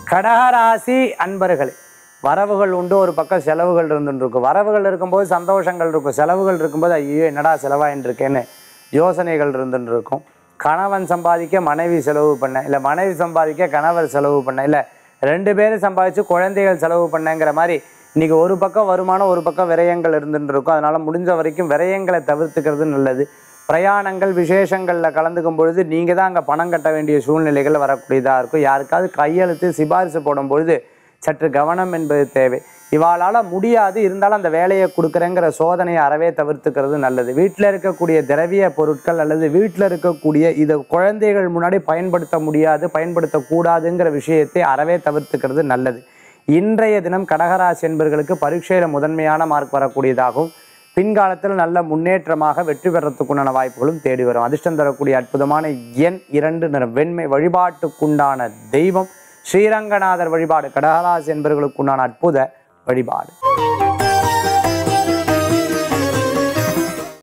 கடகராசி அன்பர்களே வரவுகள் உண்டு ஒரு பக்கம் செலவுகள் இருந்துட்டு இருக்கும் வரவுகள் இருக்கும்போது சந்தோஷங்கள் இருக்கும் செலவுகள் இருக்கும்போது ஐயோ என்னடா செலவாயின்னு இருக்கேன்னு யோசனைகள் இருந்துட்டு இருக்கும் கணவன் சம்பாதிக்க மனைவி செலவு பண்ண இல்லை மனைவி சம்பாதிக்க கணவர் செலவு பண்ண இல்லை ரெண்டு பேரும் சம்பாதிச்சு குழந்தைகள் செலவு பண்ணங்கிற மாதிரி இன்னைக்கு ஒரு பக்கம் வருமானம் ஒரு பக்கம் விரயங்கள் இருந்துட்டு இருக்கும் அதனால முடிஞ்ச வரைக்கும் விரயங்களை தவிர்த்துக்கிறது நல்லது பிரயாணங்கள் விசேஷங்களில் கலந்துக்கும் பொழுது நீங்கள் தான் அங்கே பணம் கட்ட வேண்டிய சூழ்நிலைகள் வரக்கூடியதாக இருக்கும் யாருக்காவது கையெழுத்து சிபாரிசு போடும் பொழுது சற்று கவனம் என்பது தேவை இவாளால் முடியாது இருந்தாலும் அந்த வேலையை கொடுக்குறேங்கிற சோதனையை அறவே தவிர்த்துக்கிறது நல்லது வீட்டில் இருக்கக்கூடிய திரவிய பொருட்கள் அல்லது வீட்டில் இருக்கக்கூடிய இதை குழந்தைகள் முன்னாடி பயன்படுத்த முடியாது பயன்படுத்தக்கூடாதுங்கிற விஷயத்தை அறவே தவிர்த்துக்கிறது நல்லது இன்றைய தினம் கடகராசி என்பர்களுக்கு பரீட்சையில் முதன்மையான மார்க் வரக்கூடியதாகவும் பின்காலத்தில் நல்ல முன்னேற்றமாக வெற்றி பெறத்துக்குண்டான வாய்ப்புகளும் தேடி வரும் அதிர்ஷ்டம் தரக்கூடிய அற்புதமான எண் இரண்டு நிறம் வெண்மை வழிபாட்டுக்குண்டான தெய்வம் ஸ்ரீரங்கநாதர் வழிபாடு கடகராசி என்பவர்களுக்குண்டான அற்புத வழிபாடு